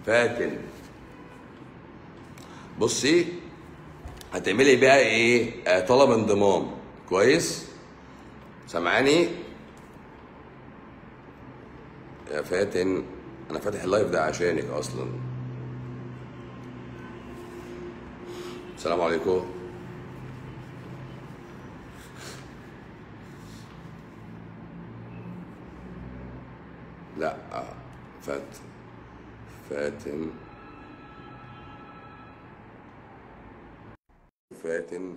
فاتن بصي هتعملي بقى ايه آه طلب انضمام كويس سامعاني يا فاتن انا فاتح اللايف ده عشانك اصلا السلام عليكم لا فات فاتن فاتن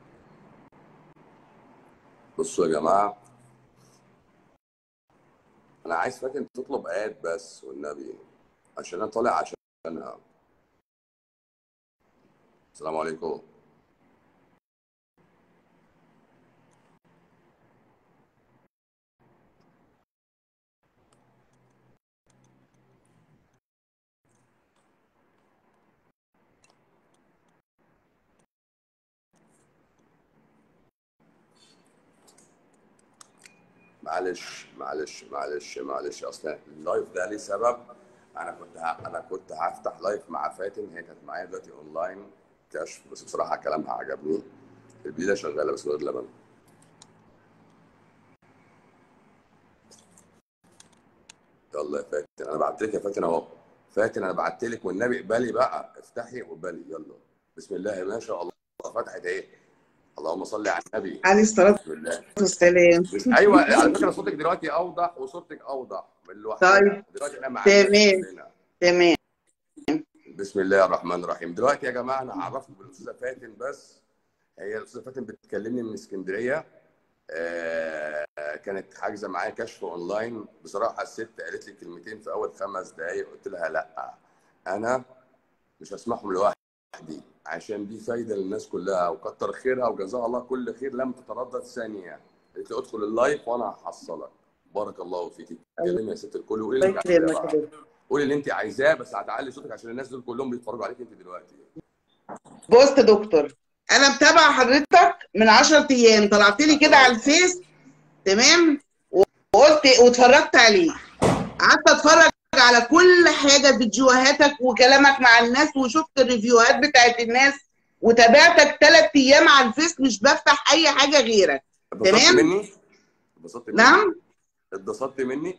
بصوا يا جماعة أنا عايز فاتن تطلب آيات بس والنبي عشان أنا طالع عشانها السلام عليكم معلش معلش معلش معلش اصل اللايف ده ليه سبب انا كنت ه... انا كنت هفتح لايف مع فاتن هي كانت معايا دلوقتي اونلاين كشف بس بصراحه كلامها عجبني البليله شغاله بس من غير لبن يلا يا فاتن انا بعت لك يا فاتن اهو فاتن انا بعت لك والنبي اقبلي بقى افتحي واقبلي يلا بسم الله ما شاء الله فتحت ايه اللهم صل على النبي عليه الصلاة بسم الله والسلام بس ايوه على فكره صوتك دلوقتي اوضح وصورتك اوضح من لوحدها طيب. دلوقتي انا معاك تمام. تمام بسم الله الرحمن الرحيم دلوقتي يا جماعه انا هعرفكم بالاستاذه فاتن بس هي الاستاذه فاتن بتكلمني من اسكندريه آه كانت حاجزه معايا كشف اونلاين بصراحه الست قالت لي كلمتين في اول خمس دقائق قلت لها لا انا مش هسمعهم لوحدي عشان دي فايده للناس كلها وكتر خيرها وجزاها الله كل خير لم تتردد ثانيه قالت لي ادخل اللايف وانا هحصلك بارك الله فيك اتكلمي يا ست الكل وقولي اللي الله انت عايزاه يكرمك يا بقى. دكتور. قولي اللي انت عايزاه بس هتعلي صوتك عشان الناس دول كلهم بيتفرجوا عليك انت دلوقتي بص يا دكتور انا متابعه حضرتك من 10 ايام طلعت لي كده على الفيس تمام وقلت واتفرجت عليه قعدت اتفرج على كل حاجه فيديوهاتك وكلامك مع الناس وشفت الريفيوهات بتاعت الناس وتابعتك ثلاث ايام على الفيس مش بفتح اي حاجه غيرك اتبسطت تمام. مني؟ اتبسطت مني؟ نعم اتبسطت مني؟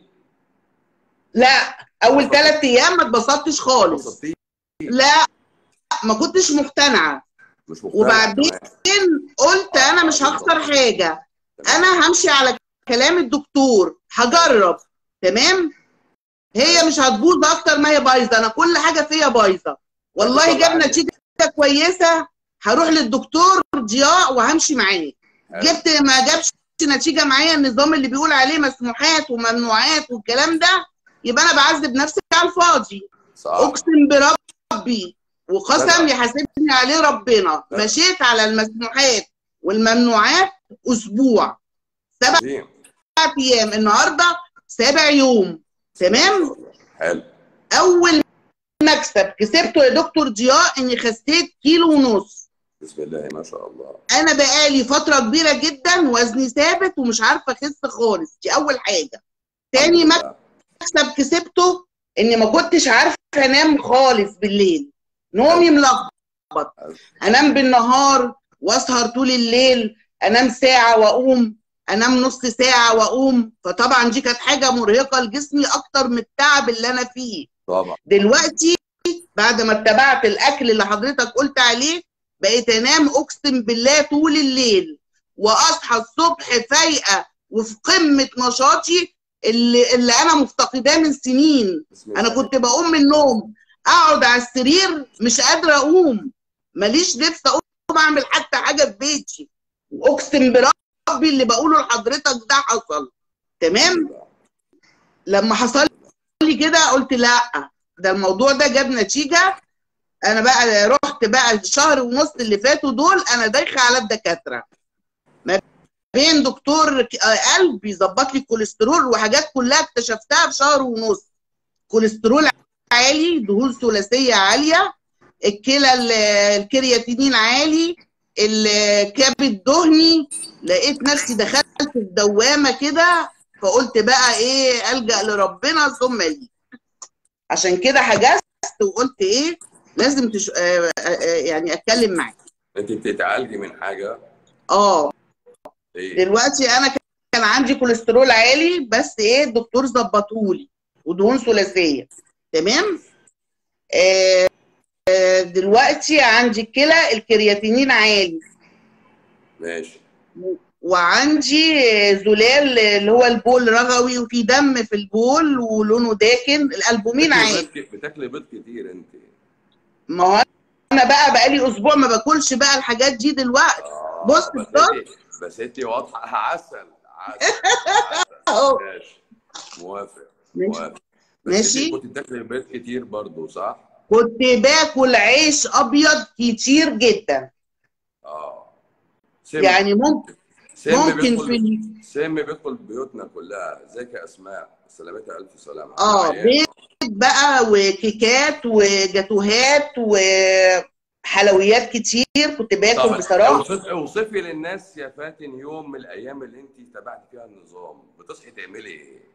لا اول ثلاث ايام ما اتبسطتش خالص اتبسطتي؟ لا ما كنتش مقتنعه مش مقتنع وبعدين كمان. قلت انا مش هخسر حاجه انا همشي على كلام الدكتور هجرب تمام هي مش هتبوظ اكتر ما هي بايظه انا كل حاجه فيا بايظه والله جاب نتيجه كويسه هروح للدكتور ضياء وهمشي معاه حلو. جبت ما جابش نتيجه معايا النظام اللي بيقول عليه مسموحات وممنوعات والكلام ده يبقى انا بعذب نفسي على الفاضي صح اقسم بربي وقسم جدع. يحاسبني عليه ربنا جدع. مشيت على المسموحات والممنوعات اسبوع سبع عظيم ايام النهارده سابع يوم تمام حلو اول مكسب كسبته يا دكتور ضياء اني خسيت كيلو ونص بسم الله ما شاء الله انا بقالي فتره كبيره جدا وزني ثابت ومش عارفه اخس خالص دي اول حاجه تاني الحمد لله. مكسب كسبته اني ما كنتش عارفه انام خالص بالليل نومي ملخبط انام بالنهار واسهر طول الليل انام ساعه واقوم انام نص ساعه واقوم فطبعا دي كانت حاجه مرهقه لجسمي اكتر من التعب اللي انا فيه طبعا دلوقتي بعد ما اتبعت الاكل اللي حضرتك قلت عليه بقيت انام اقسم بالله طول الليل واصحى الصبح فايقه وفي قمه نشاطي اللي, اللي انا مفتقداه من سنين بسم الله انا كنت بقوم من النوم اقعد على السرير مش قادره اقوم ماليش نفس اقوم اعمل حتى حاجه في بيتي واقسم بربي اللي بقوله لحضرتك ده حصل تمام لما حصل لي كده قلت لا ده الموضوع ده جاب نتيجه انا بقى رحت بقى الشهر ونص اللي فاتوا دول انا دايخه على الدكاتره ما بين دكتور ك- آه، قلب يظبط لي الكوليسترول وحاجات كلها اكتشفتها في شهر ونص كوليسترول عالي دهون ثلاثيه عاليه الكلى ال- الكرياتينين عالي الكبد دهني لقيت نفسي دخلت في دوامه كده فقلت بقى ايه الجا لربنا ثم لي عشان كده حجزت وقلت ايه لازم تش... آه آه آه يعني اتكلم معاك انت بتتعالجي من حاجه اه ايه دلوقتي انا كان عندي كوليسترول عالي بس ايه الدكتور ظبطهولي ودهون ثلاثيه تمام آه آه، دلوقتي عندي الكلى الكرياتينين عالي ماشي وعندي زلال اللي هو البول رغوي وفي دم في البول ولونه داكن الالبومين عالي بتاكلي بيض- بتاكلي بيض كتير انت ما هو انا بقى بقالي اسبوع ما باكلش بقى الحاجات دي دلوقتي آه، بص بس بص. انت بس انت واضحه عسل عسل عسل. اهو ماشي موافق ماشي. موافق بس ماشي. انت كنت بتاكلي بيض كتير برضو صح؟ كنت باكل عيش ابيض كتير جدا اه سم يعني ممكن سم ممكن بيدخل في ال- سم بيدخل بيوتنا كلها ازيك يا اسماء سلامتها الف سلامه اه عيان. بيض بقى وكيكات وجاتوهات وحلويات كتير كنت باكل طب بصراحه اوصف- اوصفي للناس يا فاتن يوم من الايام اللي انت تبعتي فيها النظام بتصحي تعملي ايه؟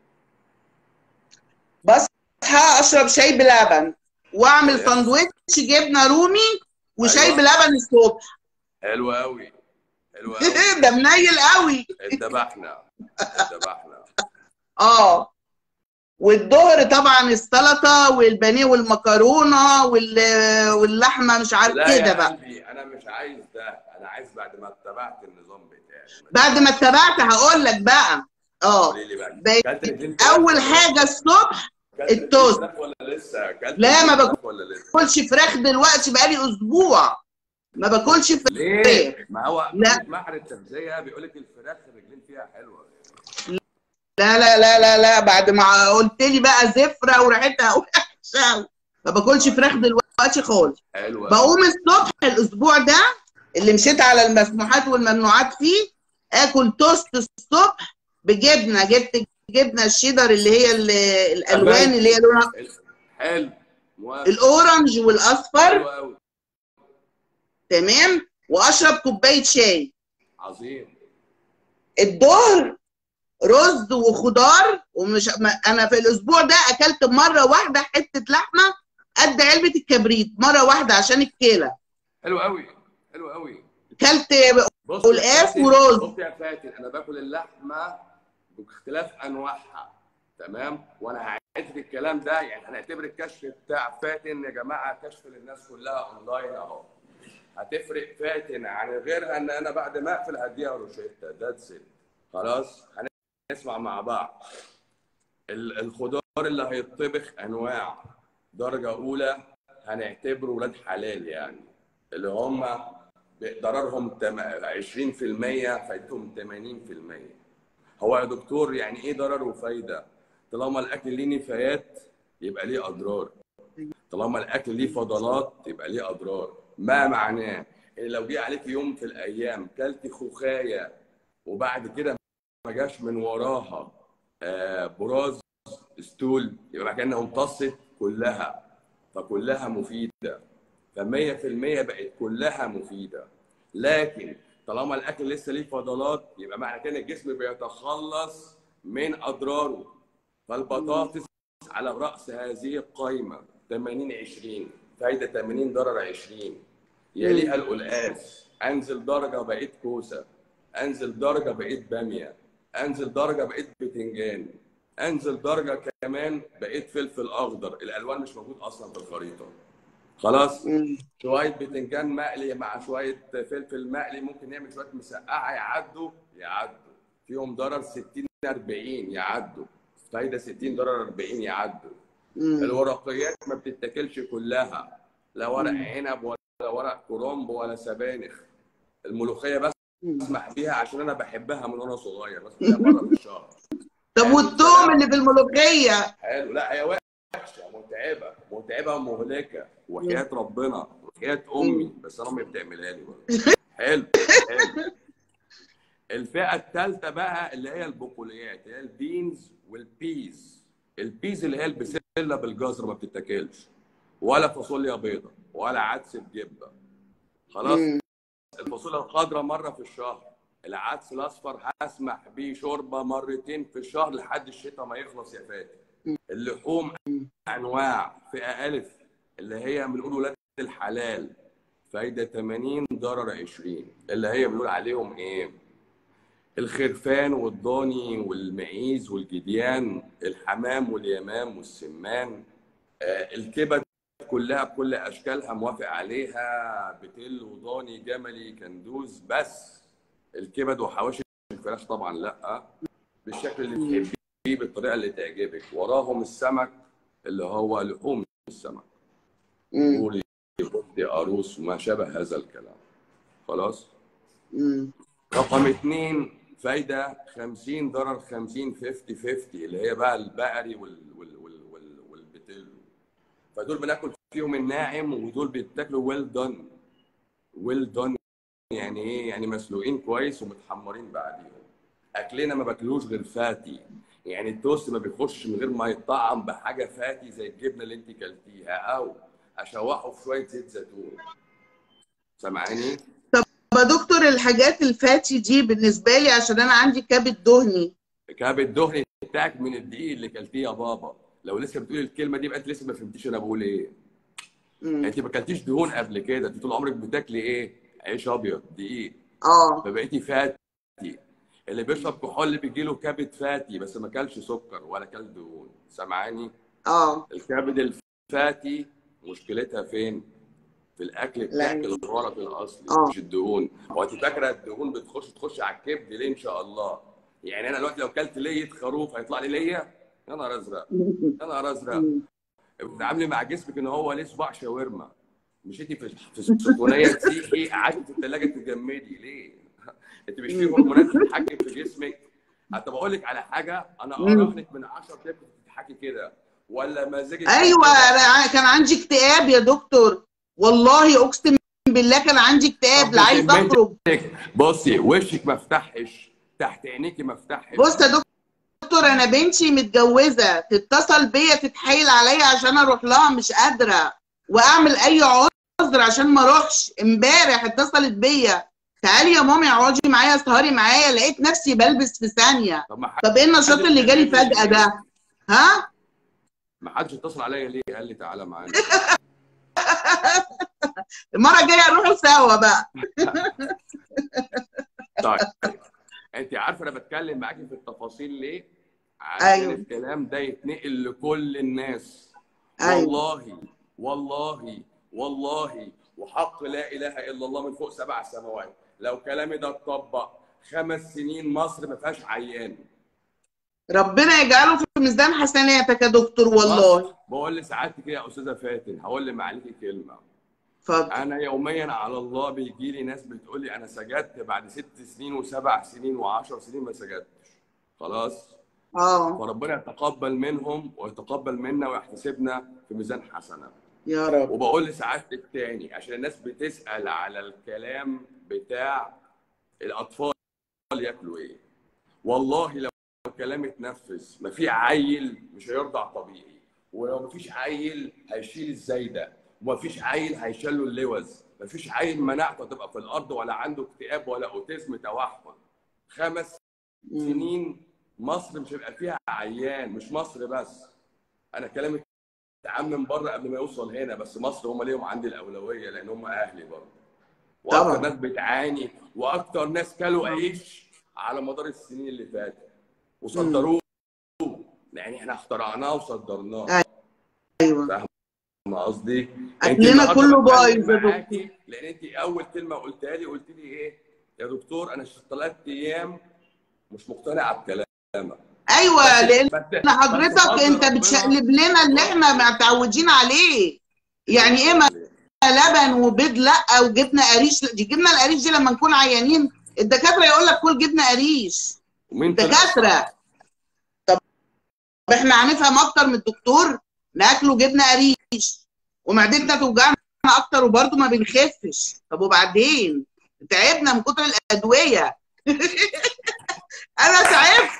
بصحى اشرب شاي بلبن واعمل أيوة. ساندوتش جبنه رومي وشاي أيوة. بلبن الصبح حلو قوي حلو قوي ده منيل قوي اتذبحنا اتذبحنا اه والظهر طبعا السلطه والبانيه والمكرونه وال- واللحمه مش عارف لا كده يا بقى قلبي انا مش عايز ده انا عايز بعد ما اتبعت النظام بتاعي بعد ما اتبعت هقول لك بقى اه قولي لي بقى بقيت كلت رجلين فراخ اول ولا- حاجه الصبح كلت رجلين التوست. فراخ ولا لسه كلت لا، ما رجلين باكل- فراخ ولا لسه باكلش فراخ دلوقتي بقالي اسبوع ما باكلش فراخ ليه؟ ما هو لا. معهد التغذيه بيقول لك الفراخ الرجلين فيها حلوه لا لا لا لا لا بعد ما قلت لي بقى زفره وريحتها وحشه أوي. ما باكلش فراخ دلوقتي خالص حلوه بقوم الصبح الاسبوع ده اللي مشيت على المسموحات والممنوعات فيه اكل توست الصبح بجبنه جبت جبنه الشيدر اللي هي ال- الالوان اللي هي لونها حلو موافق الاورنج والاصفر حلو قوي تمام واشرب كوبايه شاي عظيم الظهر رز وخضار ومش ما انا في الاسبوع ده اكلت مره واحده حته لحمه قد علبه الكبريت مره واحده عشان الكلى حلو قوي حلو قوي كلت بص يا والقاس فاتن، ورز. بص يا فاتن انا باكل اللحمه باختلاف انواعها تمام وانا هعيد في الكلام ده يعني هنعتبر الكشف بتاع فاتن يا جماعه كشف للناس كلها اونلاين اهو هتفرق فاتن عن غيرها ان انا بعد ما اقفل هديها روشته ذاتس ات خلاص هنسمع مع بعض ال- الخضار اللي هيطبخ انواع درجه اولى هنعتبره ولاد حلال يعني اللي هم ضررهم تم- 20% فايدتهم 80% هو يا دكتور يعني ايه ضرر وفايده؟ طالما الاكل ليه نفايات يبقى ليه اضرار طالما الاكل ليه فضلات يبقى ليه اضرار ما معناه ان لو جه عليك يوم في الايام كلت خوخايه وبعد كده ما جاش من وراها آه، براز ستول يبقى معنى كانها امتصت كلها فكلها مفيده ف 100% بقت كلها مفيده لكن طالما الاكل لسه ليه فضلات يبقى معنى كده الجسم بيتخلص من اضراره فالبطاطس على راس هذه القائمه 80 20 فايده 80 ضرر 20 يليها القلقاس انزل درجه بقيت كوسه انزل درجه بقيت باميه انزل درجه بقيت بتنجان انزل درجه كمان بقيت فلفل اخضر الالوان مش موجود اصلا في الخريطه خلاص مم. شويه بتنجان مقلي مع شويه فلفل مقلي ممكن نعمل شويه مسقعه يعدوا يعدوا فيهم ضرر 60 40 يعدوا فايده 60 ضرر 40 يعدوا مم. الورقيات ما بتتاكلش كلها لا ورق عنب ولا ورق كرنب ولا سبانخ الملوخيه بس مم. اسمح بيها عشان انا بحبها من وانا صغير بس بيها مره في الشهر طب والثوم اللي في الملوخيه حلو لا هي وحشه متعبه متعبه ومهلكه وحياه ربنا وحياه امي بس انا امي بتعملها لي برضه حلو حلو الفئه الثالثه بقى اللي هي البقوليات اللي هي البينز والبيز البيز اللي هي البسله بالجزر ما بتتاكلش ولا فاصوليا بيضاء ولا عدس بجبه خلاص مم. الفاصوليا الخضراء مره في الشهر العدس الاصفر هسمح بيه شوربه مرتين في الشهر لحد الشتاء ما يخلص يا فاتن اللحوم انواع فئه الف اللي هي بنقول ولاد الحلال فايده 80 ضرر 20 اللي هي بنقول عليهم ايه الخرفان والضاني والمعيز والجديان الحمام واليمام والسمان آه، الكبد كلها بكل اشكالها موافق عليها بتل وضاني جملي كندوز بس الكبد وحواشي الفراخ طبعا لا بالشكل اللي تحبيه بالطريقه اللي تعجبك وراهم السمك اللي هو لحوم السمك مم. بوري بطي قاروص وما شابه هذا الكلام خلاص مم. رقم اثنين فايدة 50 ضرر 50 50 50 اللي هي بقى البقري وال وال وال وال والبتلو فدول بناكل فيهم الناعم ودول بيتاكلوا ويل دون ويل دون يعني ايه يعني مسلوقين كويس ومتحمرين بعديهم اكلنا ما باكلوش غير فاتي يعني التوست ما بيخش من غير ما يطعم بحاجه فاتي زي الجبنه اللي انت كلتيها او اشوحه في شويه زيت زيتون سامعاني؟ طب يا دكتور الحاجات الفاتي دي بالنسبه لي عشان انا عندي كبد دهني كاب الدهن بتاعك من الدقيق اللي كلتيه يا بابا لو لسه بتقولي الكلمه دي يبقى انت لسه ما فهمتيش انا بقول ايه مم. انت ما اكلتيش دهون قبل كده انت طول عمرك بتاكلي ايه عيش ابيض دقيق اه فبقيتي فاتي اللي بيشرب كحول بيجي له كبد فاتي بس ما اكلش سكر ولا كل دهون سامعاني اه الكبد الفاتي مشكلتها فين في الاكل بتاعك لا. الغلط الاصلي آه. مش الدهون هو انت فاكره الدهون بتخش تخش على الكبد ليه ان شاء الله يعني انا دلوقتي لو كلت ليه خروف هيطلع لي ليه يا نهار ازرق يا نهار ازرق مم. بتتعاملي مع جسمك ان هو ليه صباع شاورما مشيتي في في السخونيه تسيحي قعدتي في الثلاجه تتجمدي ليه؟ انت مش في هرمونات بتتحكم في جسمك؟ حتى بقول لك على حاجه انا مم. اراهنك من 10 دقايق بتضحكي كده ولا مزاجك ايوه انا كان عندي اكتئاب يا دكتور والله اقسم بالله كان عندي اكتئاب طب لا عايز بذمتك، اخرج بصي وشك ما فتحش تحت عينيكي ما فتحش بص يا دكتور انا بنتي متجوزه تتصل بيا تتحايل عليا عشان اروح لها مش قادره واعمل اي عذر عشان ما اروحش امبارح اتصلت بيا تعالي يا مامي اقعدي معايا اسهري معايا لقيت نفسي بلبس في ثانيه طب ما طب ايه النشاط اللي جالي فجاه ده ها ما حدش اتصل عليا ليه قال لي تعالى معانا المره الجايه نروحوا سوا بقى طيب انت عارفه انا بتكلم معاكي في التفاصيل ليه؟ عشان أيوة. الكلام ده يتنقل لكل الناس أيوة. والله والله والله وحق لا اله الا الله من فوق سبع سماوات لو كلامي ده اتطبق خمس سنين مصر ما فيهاش عيان ربنا يجعله في ميزان حسناتك يا دكتور والله مصر- بقول لسعادتك يا استاذه فاتن هقول لي معلكي كلمه اتفضل انا يوميا على الله بيجي لي ناس بتقول لي انا سجدت بعد ست سنين وسبع سنين وعشر سنين ما سجدتش خلاص اه فربنا يتقبل منهم ويتقبل منا ويحتسبنا في ميزان حسنه يا رب وبقول لسعادتك تاني عشان الناس بتسال على الكلام بتاع الاطفال ياكلوا ايه والله لو الكلام اتنفذ ما في عيل مش هيرضع طبيعي ولو ما فيش عيل هيشيل الزايده وما فيش عيل هيشيل له اللوز ما فيش عيل مناعته تبقى في الارض ولا عنده اكتئاب ولا اوتيزم توحد خمس مم. سنين مصر مش هيبقى فيها عيان مش مصر بس انا كلامي اتعمم بره قبل ما يوصل هنا بس مصر هم ليهم عندي الاولويه لان هم اهلي برضه واكتر طبعا. ناس بتعاني واكتر ناس كلوا عيش على مدار السنين اللي فاتت وصدروه يعني احنا اخترعناه وصدرناه ايوه فاهم قصدي؟ أكلنا النهاردة كله بتكلم بايظ يا معاكي لان انت اول كلمه قلتها لي قلت لي ايه؟ يا دكتور انا ثلاث ايام مش مقتنعه بكلامك ايوه لان بس- حضرتك بس انت ربنا- بتشقلب لنا اللي احنا متعودين عليه يعني ايه ما لبن وبيض لا وجبنه قريش لا دي جبنه القريش دي لما نكون عيانين الدكاتره يقول لك كل جبنه قريش ومين طلع دكاتره طب احنا هنفهم اكتر من الدكتور ناكله جبنه قريش ومعدتنا توجعنا اكتر وبرضه ما بنخفش طب وبعدين تعبنا من كتر الادويه انا تعبت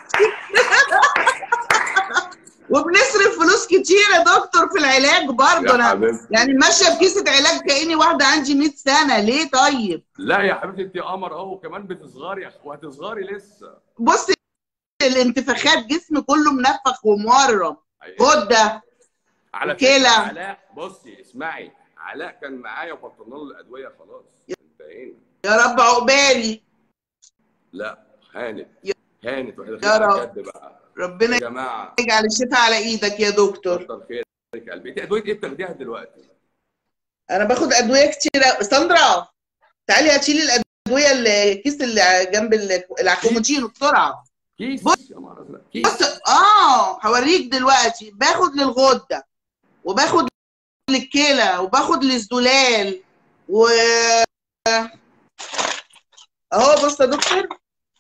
وبنصرف فلوس كتير يا دكتور في العلاج برضه يا انا حبيبتي يعني ماشيه بكيسه علاج كاني واحده عندي 100 سنه ليه طيب لا يا حبيبتي انت قمر اهو كمان بتصغري يا أخ- وهتصغري لسه بص الانتفاخات جسمي كله منفخ ومورم خد ده على وكلى. فكره علاء بصي اسمعي علاء كان معايا وبطلنا له الادويه خلاص انتهينا يا رب عقبالي لا هانت هانت واحنا يا داخلين على رب. الجد بقى ربنا يا جماعه يجعل الشفاء على ايدك يا دكتور كتر خيرك قلبي انت ادويه ايه بتاخديها دلوقتي؟ انا باخد ادويه كتير أوي. ساندرا تعالي هاتيلي الادويه الكيس اللي جنب ال- الكومودينو بسرعه كيس بص. يا نهار ازرق كيس بص اه هوريك دلوقتي باخد للغده وباخد للكلى وباخد للزلال و اهو بص يا دكتور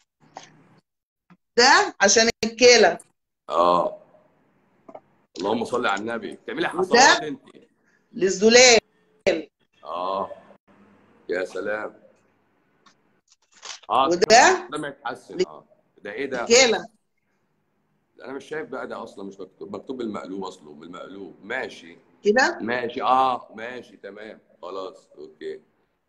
ده عشان الكلى اه اللهم صل على النبي بتعملي وده؟ حصوات انت للزلال اه يا سلام اه وده؟ ده ما يتحسن اه ده ايه ده؟ كلى انا مش شايف بقى ده اصلا مش مكتوب مكتوب بالمقلوب اصله بالمقلوب ماشي كده ماشي اه ماشي تمام خلاص اوكي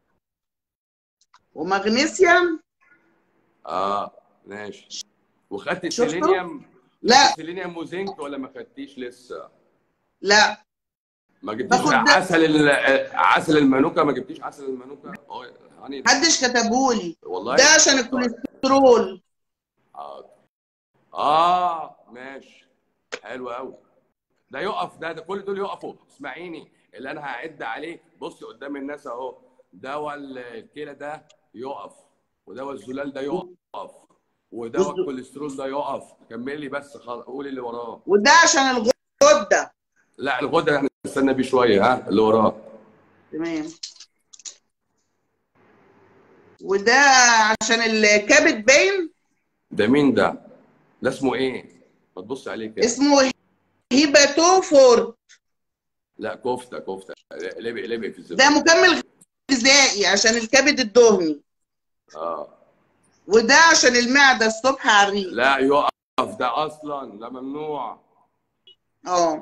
ومغنيسيوم اه ماشي وخدت شفتوا؟ السيلينيوم لا السيلينيوم وزنك ولا ما خدتيش لسه؟ لا ما جبتيش باخد ده. عسل ال- عسل المانوكا ما جبتيش عسل المانوكا؟ اه يعني محدش كتبهولي والله ده عشان الكوليسترول اه اه ماشي حلو قوي ده يقف ده, ده كل دول يقفوا اسمعيني اللي انا هعد عليه بص قدام الناس اهو دواء الكلى ده يقف ودواء الزلال ده يقف ودواء والز- الكوليسترول ده يقف كملي بس خلاص قولي اللي وراه وده عشان الغده لا الغده احنا نستنى بيه شويه ها اللي وراه تمام وده عشان الكبد باين ده مين ده؟ ده اسمه ايه؟ ما تبص عليه كده اسمه هيباتوفور لا كفته كفته لبق لبق في الزبده ده مكمل غذائي عشان الكبد الدهني اه وده عشان المعده الصبح على الريق لا يقف ده اصلا ده ممنوع اه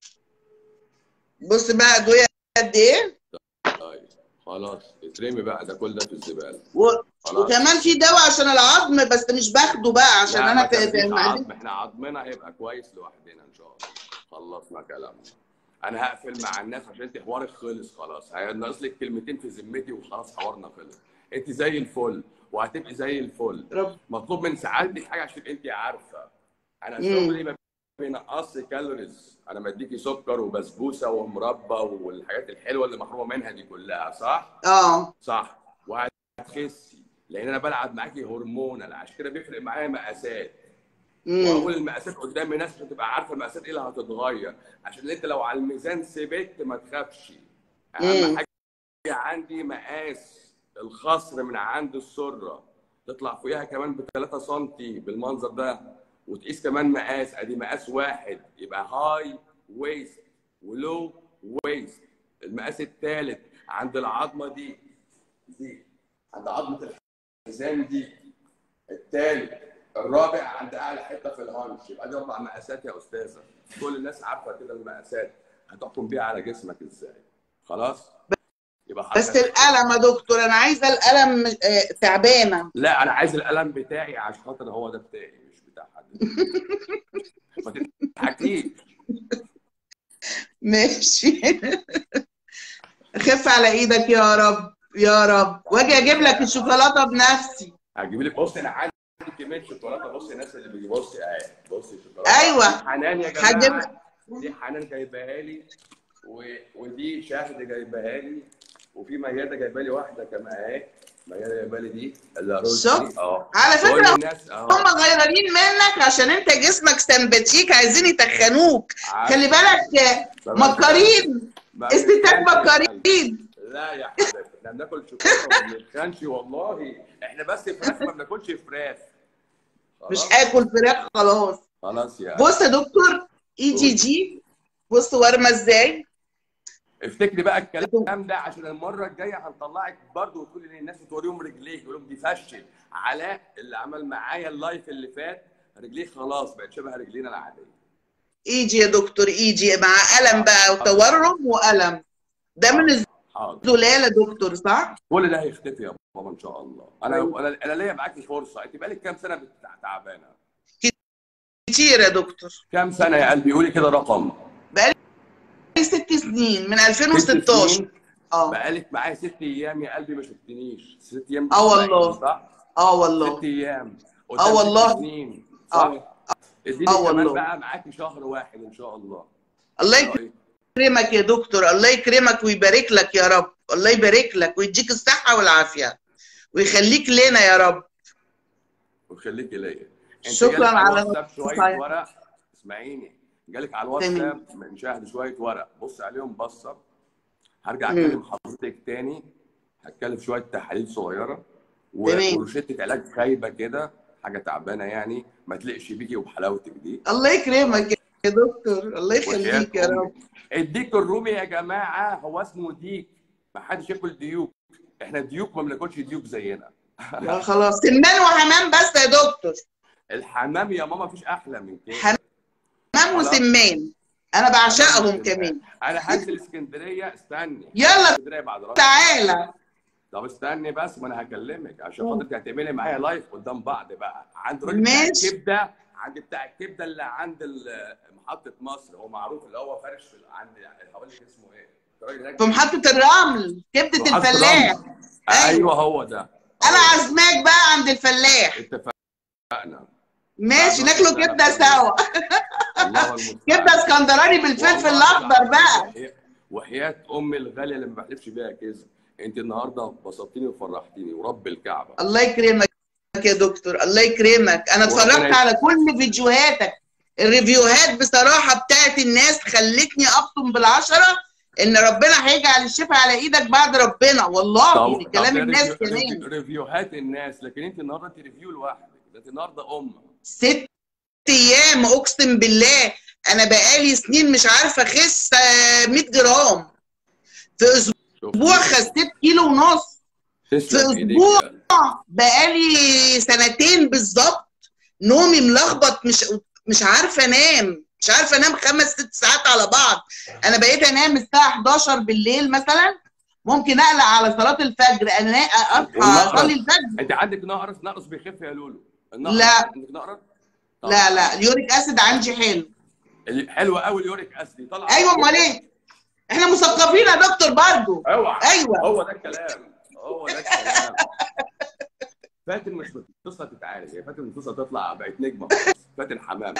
بص بقى ادويه قد ايه طيب خلاص اترمي بقى ده كل ده في الزباله و... خلاص وكمان في دواء عشان العظم بس مش باخده بقى عشان لا، انا ما في تاخديش في معدتي عظم احنا عظمنا هيبقى كويس لوحدنا ان شاء الله خلصنا كلامنا انا هقفل مع الناس عشان انت حوارك خلص خلاص هينقص لك كلمتين في ذمتي وخلاص حوارنا خلص انت زي الفل وهتبقي زي الفل رب مطلوب من سعادتك حاجه عشان انت عارفه انا مم. شغلي ما بينقص كالوريز انا بديكي سكر وبسبوسه ومربى والحاجات الحلوه اللي محرومه منها دي كلها صح اه صح وهتخسي لان انا بلعب معاكي هرمونال عشان كده بيفرق معايا مقاسات امم واقول المقاسات قدام الناس عشان تبقى عارفه المقاسات ايه اللي هتتغير عشان انت لو على الميزان ثبت ما تخافش اهم مم. حاجه عندي مقاس الخصر من عند السره تطلع فوقيها كمان ب 3 سم بالمنظر ده وتقيس كمان مقاس ادي مقاس واحد يبقى هاي ويست ولو ويست المقاس الثالث عند العظمه دي دي عند عظمه الحزام دي الثالث الرابع عند اعلى حته في الهانش يبقى دي اربع مقاسات يا استاذه كل الناس عارفه كده المقاسات هتحكم بيها على جسمك ازاي خلاص يبقى بس حضرتك- القلم يا دكتور انا عايزه القلم آه، تعبانه لا انا عايز القلم بتاعي عشان خاطر هو ده بتاعي مش بتاع حد ما تضحكيش ماشي خف على ايدك يا رب يا رب واجي اجيب لك الشوكولاته بنفسي هجيب لك بص انا عندي كميه شوكولاته بص الناس اللي بيجي بص اهي بص الشوكولاته أيوة. دي حنان يا هجيب- جماعه دي حنان جايباها لي و... ودي شهد جايباها لي وفي مياده جايبه لي واحده كمان اهي مياده جايبه لي دي الرز شوف. دي اه على كل فكره الناس اه هم غيرانين منك عشان انت جسمك سمباتيك عايزين يتخنوك خلي بالك آه، مكارين الستات مكارين لا يا حبيبي احنا بناكل شوكولاته وما بنتخنش والله احنا بس فراخ ما بناكلش فراخ مش خلاص؟ هاكل فراخ خلاص خلاص يا بص يا دكتور اي جي جي بص ورمه ازاي افتكري بقى الكلام ده عشان المره الجايه هنطلعك برضه وتقولي للناس وتوريهم رجليك يقول لهم دي فشل علاء اللي عمل معايا اللايف اللي فات رجليه خلاص بقت شبه رجلينا العاديه ايجي يا دكتور ايجي مع قلم بقى وتورم وقلم ده من حاضر الزلال يا دكتور صح؟ كل ده هيختفي يا بابا ان شاء الله انا انا انا ليا معاكي فرصه انت بقالك كام سنه بت- تعبانه كتير يا دكتور كام سنه يا قلبي قولي كده رقم بقالي سنين من ست 2016 سنين اه بقالك معايا ست ايام يا قلبي ما شفتنيش ست ايام آه والله. بتسمعيني، صح؟ اه ست والله ايام آه قدام ست والله. سنين آه. صح؟ اديني آه كمان والله. بقى معاكي شهر واحد ان شاء الله الله إيه رأيك؟ يكرمك يا دكتور الله يكرمك ويبارك لك يا رب الله يبارك لك ويديك الصحة والعافية ويخليك لنا يا رب ويخليكي ليا انت شكراً جالك على على الواتساب شويه صحيح. ورق اسمعيني جالك على الواتساب نشاهد شويه ورق بص عليهم بصه هرجع مم. اكلم حضرتك تاني هتكلم شويه تحاليل صغيره و- تمام. وروشته علاج خايبه كده حاجه تعبانه يعني ما تلقش بيكي وبحلاوتك دي الله يكرمك يا دكتور الله وحياة يخليك يا أمك. رب الديك الرومي يا جماعه هو اسمه ديك ما حدش ياكل ديوك احنا ديوك ما بناكلش ديوك زينا لا خلاص سمان وحمام بس يا دكتور الحمام يا ماما مفيش احلى من كده حمام خلاص. وسمان انا بعشقهم كمان انا هنزل اسكندريه استني يلا اسكندريه بعد رمضان تعالى طب استني بس ما انا هكلمك عشان خاطر هتعملي معايا لايف قدام بعض بقى عند راجل بتاع ماشي. الكبده عند بتاع الكبده اللي عند ال- محطه مصر هو معروف اللي هو فارش في ال- عند هقول لك اسمه ايه الراجل هناك في محطة الرمل كبدة محطة الفلاح رمل. ايوه هو ده انا هو ده. عازماك بقى عند الفلاح اتفقنا ماشي بعد ناكله رمضان كبدة أنا سوا الله المستعان كبدة اسكندراني بالفلفل والله الاخضر العظيم بقى وحياة- وحياة امي الغاليه اللي ما بحلفش بيها كذب انت النهارده بسطتيني وفرحتيني ورب الكعبه الله يكرمك يا دكتور الله يكرمك انا وربنا اتفرجت يك- على كل فيديوهاتك الريفيوهات بصراحة بتاعت الناس خلتني ابطم بالعشرة ان ربنا هيجعل الشفاء على ايدك بعد ربنا والله طب كلام طب الناس ريفيو- كمان ريفيو- ريفيوهات الناس لكن انت النهارده انت ريفيو لوحدك ده انت النهارده ام ست ايام اقسم بالله انا بقالي سنين مش عارفه اخس آه، 100 جرام في اسبوع شوف خسيت كيلو ونص تسلم في ايديك أسبوع. يا- بقالي سنتين بالظبط نومي ملخبط مش مش عارفه انام مش عارفه انام خمس ست ساعات على بعض انا بقيت انام الساعه 11 بالليل مثلا ممكن اقلق على صلاه الفجر انا اصحى والنقرس. اصلي الفجر انت عندك نقرس نقرس بيخف يا لولو النقرس لا. عندك نقرس طب. لا لا اليوريك اسيد عندي حلو ال- حلوه قوي اليوريك اسيد طلع ايوه امال ايه احنا مثقفين يا دكتور برضو اوعى ايوه هو ده الكلام هو ده الكلام فاتن مش بتصحى تتعالج هي فاتن بتصحى تطلع بقت نجمه فاتن حمام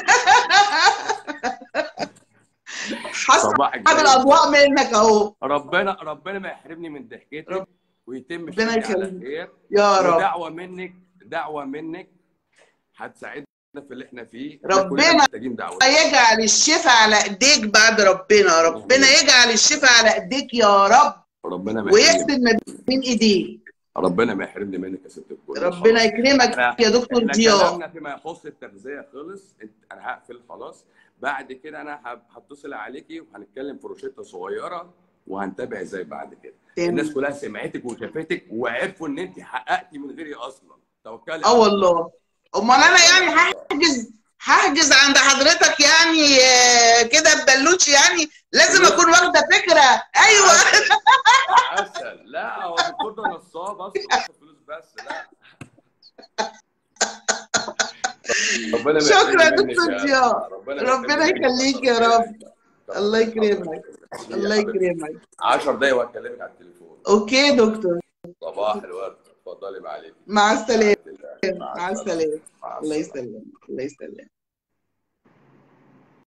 حسب صباح الجمال. الاضواء منك اهو ربنا ربنا ما يحرمني من ضحكتك رب- ويتم ربنا شفاك على يخليك. خير يا رب ودعوه منك دعوه منك هتساعدنا في اللي احنا فيه ربنا كلنا محتاجين دعوه يجعل الشفاء على ايديك بعد ربنا ربنا يجعل الشفاء على ايديك يا رب ربنا ما يحرمني ويحسن ما بين ايديك ربنا ما يحرمني منك يا ست الكل ربنا يكرمك إحنا- يا دكتور احنا ضياء كلامنا فيما يخص التغذيه خلص انت- انا هقفل خلاص بعد كده انا هب- هتصل عليكي وهنتكلم في روشته صغيره وهنتابع ازاي بعد كده تمام. الناس كلها سمعتك وشافتك وعرفوا ان انت حققتي من غيري اصلا توكلي اه والله امال انا يعني هحجز هحجز عند حضرتك يعني آه، كده ببلوتش يعني لازم اكون واخده فكره ايوه عسل لا هو الدكتور ده نصاب بس بياخد فلوس بس لا ربنا ما شكرا يحرمني منك دكتور يا- ضياء. ربنا ربنا يخليك. يخليك يا رب. الله يكرمك الله يكرمك 10 دقايق وهكلمك على التليفون اوكي دكتور صباح الورد اتفضلي معلش مع السلامه مع مع السلامه مع الله السلامة. يسلمك الله يسلمك